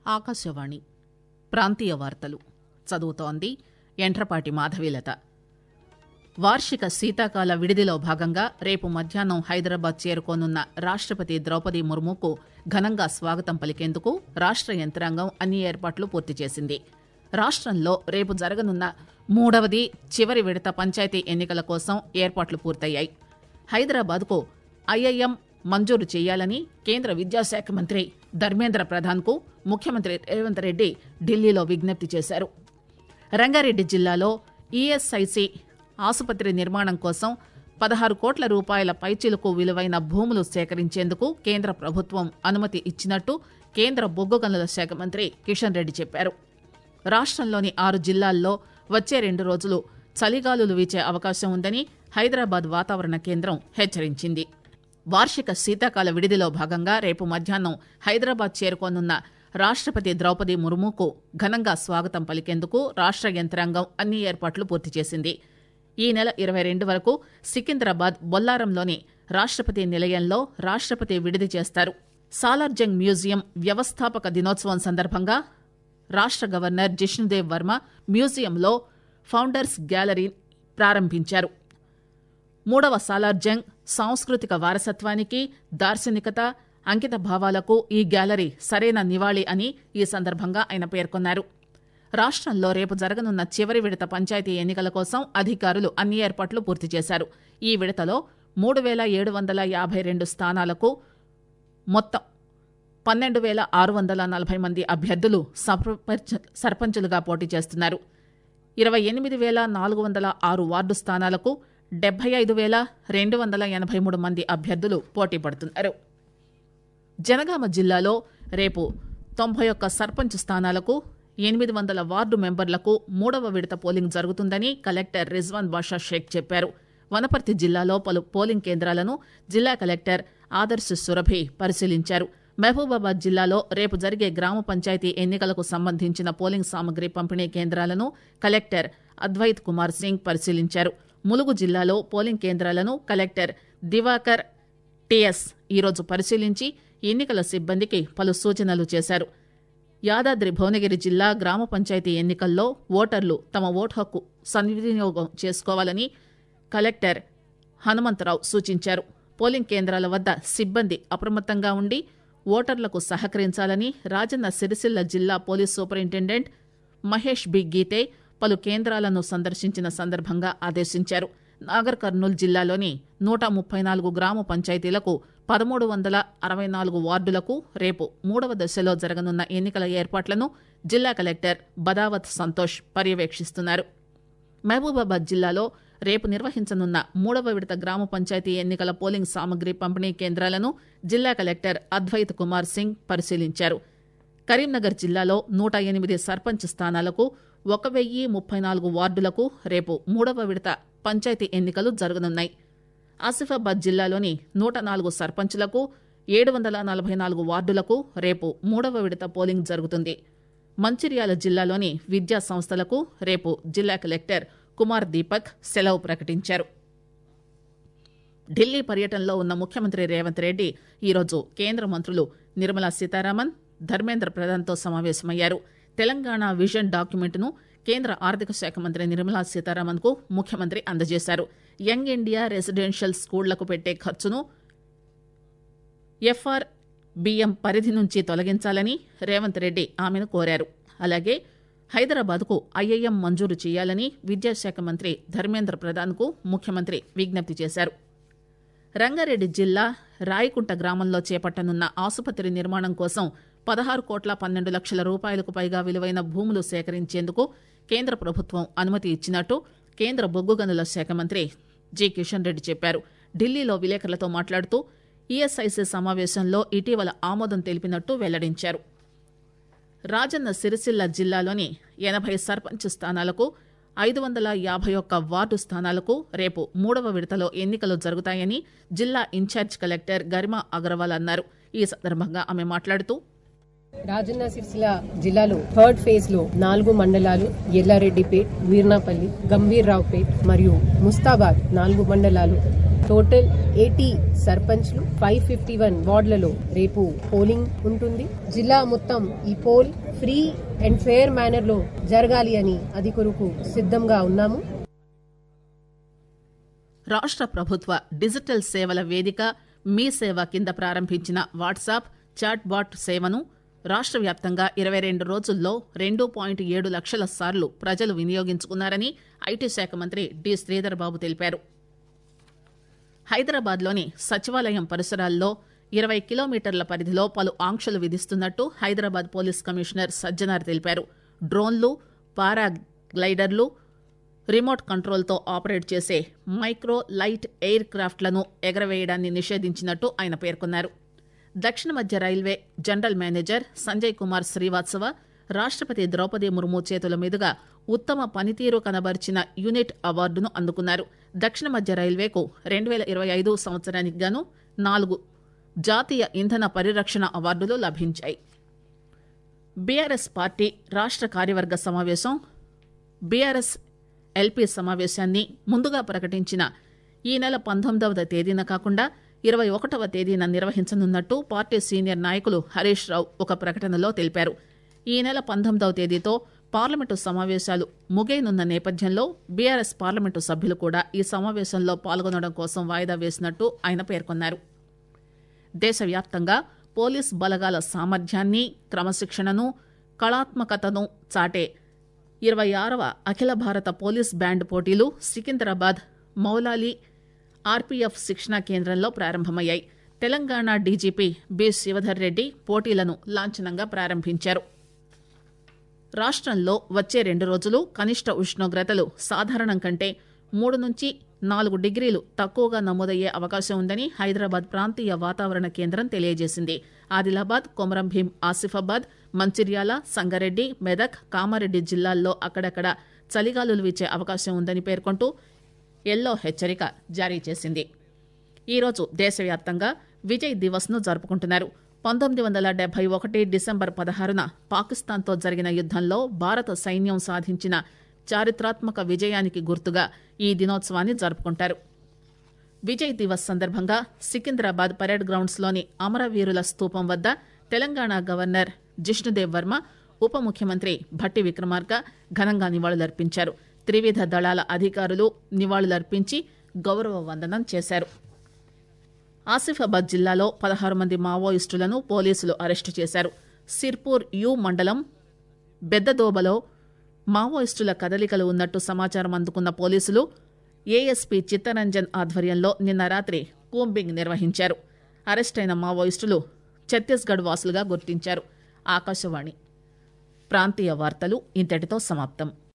ఆకాశవాణి ప్రాంతీయ వార్తలు చదువుతోంది ఎంట్రపాటి మాధవీలత వార్షిక శీతాకాల విడిదిలో భాగంగా రేపు మధ్యాహ్నం హైదరాబాద్ చేరుకోనున్న రాష్టపతి ద్రౌపది ముర్ముకు ఘనంగా స్వాగతం పలికేందుకు రాష్ట యంత్రాంగం అన్ని ఏర్పాట్లు పూర్తి చేసింది రాష్టంలో రేపు జరగనున్న మూడవది చివరి విడత పంచాయతీ ఎన్నికల కోసం ఏర్పాట్లు పూర్తయ్యాయి హైదరాబాద్కు ఐఐఎం మంజూరు చేయాలని కేంద్ర విద్యాశాఖ మంత్రి ధర్మేంద్ర ప్రధాన్కు ముఖ్యమంత్రి రేవంత్ రెడ్డి ఢిల్లీలో విజ్ఞప్తి చేశారు రంగారెడ్డి జిల్లాలో ఈఎస్ఐసి ఆసుపత్రి నిర్మాణం కోసం పదహారు కోట్ల రూపాయల పైచిలుకు విలువైన భూములు సేకరించేందుకు కేంద్ర ప్రభుత్వం అనుమతి ఇచ్చినట్టు కేంద్ర బొగ్గు గనుల శాఖ మంత్రి కిషన్ రెడ్డి చెప్పారు రాష్టంలోని ఆరు జిల్లాల్లో వచ్చే రెండు రోజులు చలిగాలులు వీచే అవకాశం ఉందని హైదరాబాద్ వాతావరణ కేంద్రం హెచ్చరించింది వార్షిక శీతాకాల విడిదిలో భాగంగా రేపు మధ్యాహ్నం హైదరాబాద్ చేరుకోనున్న రాష్టపతి ద్రౌపది ముర్ముకు ఘనంగా స్వాగతం పలికేందుకు రాష్ట యంత్రాంగం అన్ని ఏర్పాట్లు పూర్తి చేసింది ఈ నెల ఇరవై రెండు వరకు సికింద్రాబాద్ బొల్లారంలోని రాష్టపతి నిలయంలో రాష్టపతి విడిది చేస్తారు సాలార్జంగ్ మ్యూజియం వ్యవస్థాపక దినోత్సవం సందర్భంగా రాష్ట గవర్నర్ జిష్ణుదేవ్ వర్మ మ్యూజియంలో ఫౌండర్స్ గ్యాలరీ ప్రారంభించారు మూడవ సాలార్జంగ్ సాంస్కృతిక వారసత్వానికి దార్శనికత అంకిత భావాలకు ఈ గ్యాలరీ సరైన నివాళి అని ఈ సందర్భంగా ఆయన పేర్కొన్నారు రాష్టంలో రేపు జరగనున్న చివరి విడత పంచాయతీ ఎన్నికల కోసం అధికారులు అన్ని ఏర్పాట్లు పూర్తి చేశారు ఈ విడతలో మూడు వేల ఏడు వందల యాభై రెండు స్థానాలకు మొత్తం పన్నెండు వేల ఆరు వందల నలభై మంది అభ్యర్థులు సర్పంచ్ సర్పంచులుగా పోటీ చేస్తున్నారు ఇరవై ఎనిమిది వేల నాలుగు వందల ఆరు వార్డు స్థానాలకు డెబ్బై ఐదు వేల రెండు వందల ఎనభై మూడు మంది అభ్యర్థులు పోటీ పడుతున్నారు జనగామ జిల్లాలో రేపు తొంభై ఒక్క సర్పంచ్ స్థానాలకు ఎనిమిది వందల వార్డు మెంబర్లకు మూడవ విడత పోలింగ్ జరుగుతుందని కలెక్టర్ రిజ్వాన్ బాషా షేక్ చెప్పారు వనపర్తి జిల్లాలో పలు పోలింగ్ కేంద్రాలను జిల్లా కలెక్టర్ ఆదర్శ్ సురభి పరిశీలించారు మహబూబాబాద్ జిల్లాలో రేపు జరిగే గ్రామ పంచాయతీ ఎన్నికలకు సంబంధించిన పోలింగ్ సామగ్రి పంపిణీ కేంద్రాలను కలెక్టర్ అద్వైత్ కుమార్ సింగ్ పరిశీలించారు ములుగు జిల్లాలో పోలింగ్ కేంద్రాలను కలెక్టర్ దివాకర్ టిఎస్ ఈరోజు పరిశీలించి ఎన్నికల సిబ్బందికి పలు సూచనలు చేశారు యాదాద్రి భువనగిరి జిల్లా గ్రామ పంచాయతీ ఎన్నికల్లో ఓటర్లు తమ ఓటు హక్కు సద్వినియోగం చేసుకోవాలని కలెక్టర్ హనుమంతరావు సూచించారు పోలింగ్ కేంద్రాల వద్ద సిబ్బంది అప్రమత్తంగా ఉండి ఓటర్లకు సహకరించాలని రాజన్న సిరిసిల్ల జిల్లా police superintendent Mahesh B Gite పలు కేంద్రాలను సందర్శించిన సందర్భంగా ఆదేశించారు నాగర్ కర్నూల్ జిల్లాలోని నూట ముప్పై నాలుగు గ్రామ పంచాయతీలకు పదమూడు వందల అరవై నాలుగు వార్డులకు రేపు మూడవ దశలో జరగనున్న ఎన్నికల ఏర్పాట్లను జిల్లా కలెక్టర్ బదావత్ సంతోష్ పర్యవేక్షిస్తున్నారు మహబూబాబాద్ జిల్లాలో రేపు నిర్వహించనున్న మూడవ విడత గ్రామ పంచాయతీ ఎన్నికల పోలింగ్ సామగ్రి పంపిణీ కేంద్రాలను జిల్లా కలెక్టర్ అద్వైత్ కుమార్ సింగ్ పరిశీలించారు కరీంనగర్ జిల్లాలో నూట ఎనిమిది సర్పంచ్ స్థానాలకు ఒక వెయ్యి ముప్పై నాలుగు వార్డులకు రేపు మూడవ విడత పంచాయతీ ఎన్నికలు జరగనున్నాయి ఆసిఫాబాద్ జిల్లాలోని నూట నాలుగు సర్పంచ్లకు ఏడు వందల నలభై నాలుగు వార్డులకు రేపు మూడవ విడత పోలింగ్ జరుగుతుంది మంచిర్యాల జిల్లాలోని విద్యా సంస్థలకు రేపు జిల్లా కలెక్టర్ కుమార్ దీపక్ సెలవు ప్రకటించారు ఢిల్లీ పర్యటనలో ఉన్న ముఖ్యమంత్రి రేవంత్ రెడ్డి ఈరోజు కేంద్ర మంత్రులు నిర్మలా సీతారామన్ ధర్మేంద్ర ప్రధాన్తో సమావేశమయ్యారు తెలంగాణ విజన్ డాక్యుమెంట్ను కేంద్ర ఆర్థిక శాఖ మంత్రి నిర్మలా సీతారామన్ కు ముఖ్యమంత్రి అందజేశారు యంగ్ ఇండియా రెసిడెన్షియల్ స్కూళ్లకు పెట్టే ఖర్చును ఎఫ్ఆర్ బిఎం పరిధి నుంచి తొలగించాలని రేవంత్ రెడ్డి ఆమెను కోరారు అలాగే హైదరాబాద్కు ఐఐఎం మంజూరు చేయాలని విద్యాశాఖ మంత్రి ధర్మేంద్ర ప్రధాన్కు ముఖ్యమంత్రి విజ్ఞప్తి చేశారు రంగారెడ్డి జిల్లా రాయకుంట గ్రామంలో చేపట్టనున్న ఆసుపత్రి నిర్మాణం కోసం పదహారు కోట్ల పన్నెండు లక్షల రూపాయలకు పైగా విలువైన భూములు సేకరించేందుకు కేంద్ర ప్రభుత్వం అనుమతి ఇచ్చినట్టు కేంద్ర బొగ్గు గనుల శాఖ మంత్రి జి కిషన్ రెడ్డి చెప్పారు ఢిల్లీలో విలేకరులతో మాట్లాడుతూ ఈఎస్ఐసి సమావేశంలో ఇటీవల ఆమోదం తెలిపినట్టు వెల్లడించారు రాజన్న సిరిసిల్ల జిల్లాలోని ఎనభై సర్పంచ్ స్థానాలకు ఐదు వందల యాభై ఒక్క వార్డు స్థానాలకు రేపు మూడవ విడతలో ఎన్నికలు జరుగుతాయని జిల్లా ఇన్ఛార్జ్ కలెక్టర్ గరిమా అగర్వాల్ అన్నారు ఈ సందర్భంగా ఆమె మాట్లాడుతూ రాజన్న సిరిసిల్ల జిల్లాలో థర్డ్ ఫేజ్ లో నాలుగు మండలాలు ఎల్లారెడ్డిపేట్ వీర్నాపల్లి గంభీర్రావుపేట్ మరియు ముస్తాబాద్ నాలుగు మండలాలు టోటల్ ఎయిటీ సర్పంచ్లు ఫైవ్ ఫిఫ్టీ వన్ వార్డులలో రేపు పోలింగ్ ఉంటుంది జిల్లా మొత్తం ఈ poll free and fair manner లో జరగాలి అని అది కొరకు సిద్ధంగా ఉన్నాము రాష్ట్ర ప్రభుత్వ డిజిటల్ సేవల వేదిక మీ సేవ కింద ప్రారంభించిన వాట్సాప్ చాట్ బాట్ సేవను రాష్ట్ర వ్యాప్తంగా ఇరవై రెండు రోజుల్లో రెండు పాయింట్ ఏడు లక్షల సార్లు ప్రజలు వినియోగించుకున్నారని ఐటీ శాఖ మంత్రి డి శ్రీధర్ బాబు తెలిపారు హైదరాబాద్లోని సచివాలయం పరిసరాల్లో ఇరవై కిలోమీటర్ల పరిధిలో పలు ఆంక్షలు విధిస్తున్నట్టు హైదరాబాద్ పోలీస్ కమిషనర్ సజ్జనార్ తెలిపారు డ్రోన్లు పారాగ్లైడర్లు రిమోట్ కంట్రోల్తో ఆపరేట్ చేసే మైక్రో లైట్ ఎయిర్ క్రాఫ్ట్లను ఎగరవేయడాన్ని నిషేధించినట్టు ఆయన పేర్కొన్నారు దక్షిణ మధ్య railway general manager Sanjay Kumar Srivastava రాష్టపతి ద్రౌపది ముర్ము చేతుల మీదుగా ఉత్తమ పనితీరు కనబరిచిన యూనిట్ అవార్డును అందుకున్నారు దక్షిణ మధ్య రైల్వేకు రెండు వేల ఇరవై ఐదు సంవత్సరానికి గాను నాలుగు జాతీయ ఇంధన పరిరక్షణ అవార్డులు లభించాయి బీఆర్ఎస్ పార్టీ రాష్ట్ర కార్యవర్గ సమావేశం బీఆర్ఎస్ ఎల్పీ సమావేశాన్ని ముందుగా ప్రకటించిన ఈ నెల పంతొమ్మిదవ తేదీన కాకుండా ఇరవై ఒకటవ తేదీన నిర్వహించనున్నట్టు పార్టీ సీనియర్ నాయకులు హరీష్ రావు ఒక ప్రకటనలో తెలిపారు ఈ నెల పంతొమ్మిదవ తేదీతో పార్లమెంటు సమావేశాలు ముగియనున్న నేపథ్యంలో బీఆర్ఎస్ పార్లమెంటు సభ్యులు కూడా ఈ సమావేశంలో పాల్గొనడం కోసం వాయిదా వేసినట్టు ఆయన పేర్కొన్నారు దేశవ్యాప్తంగా పోలీస్ బలగాల సామర్థ్యాన్ని క్రమశిక్షణను కళాత్మకతను చాటే ఇరవై ఆరవ అఖిల భారత పోలీస్ బ్యాండ్ పోటీలు సికింద్రాబాద్ మౌలాలి ఆర్పీఎఫ్ శిక్షణా కేంద్రంలో ప్రారంభమయ్యాయి తెలంగాణ డీజీపీ బి శివధర్ రెడ్డి పోటీలను లాంఛనంగా ప్రారంభించారు రాష్ట్రంలో వచ్చే రెండు రోజులు కనిష్ట ఉష్ణోగ్రతలు సాధారణం కంటే మూడు నుంచి నాలుగు డిగ్రీలు తక్కువగా నమోదయ్యే అవకాశం ఉందని హైదరాబాద్ ప్రాంతీయ వాతావరణ కేంద్రం తెలియజేసింది ఆదిలాబాద్ కొమరంభీం ఆసిఫాబాద్ మంచిర్యాల సంగారెడ్డి మెదక్ కామారెడ్డి జిల్లాల్లో అక్కడక్కడ చలిగాలులు వీచే అవకాశం ఉందని పేర్కొంటూ ఎల్లో హెచ్చరిక జారీ చేసింది ఈరోజు దేశవ్యాప్తంగా విజయ్ దివస్ ను జరుపుకుంటున్నారు పంతొమ్మిది వందల డెబ్బై ఒకటి డిసెంబర్ పదహారున పాకిస్తాన్తో జరిగిన యుద్దంలో భారత సైన్యం సాధించిన చారిత్రాత్మక విజయానికి గుర్తుగా ఈ దినోత్సవాన్ని జరుపుకుంటారు విజయ్ దివస్ సందర్భంగా సికింద్రాబాద్ పరేడ్ గ్రౌండ్స్లోని అమరవీరుల స్తూపం వద్ద తెలంగాణ గవర్నర్ జిష్ణుదేవ్ వర్మ ఉప ముఖ్యమంత్రి భట్టి విక్రమార్క ఘనంగా నివాళులర్పించారు త్రివిధ దళాల అధికారులు నివాళులర్పించి గౌరవ వందనం చేశారు ఆసిఫాబాద్ జిల్లాలో పదహారు మంది మావోయిస్టులను పోలీసులు అరెస్టు చేశారు సిర్పూర్ యు మండలం బెద్దదోబలో మావోయిస్టుల కదలికలు ఉన్నట్టు సమాచారం అందుకున్న పోలీసులు ఏఎస్పీ చిత్తరంజన్ ఆధ్వర్యంలో నిన్న రాత్రి కూంబింగ్ నిర్వహించారు అరెస్టైన మావోయిస్టులు ఛత్తీస్గఢ్ వాసులుగా గుర్తించారు ఆకాశవాణి ప్రాంతీయ వార్తలు ఇంతటితో సమాప్తం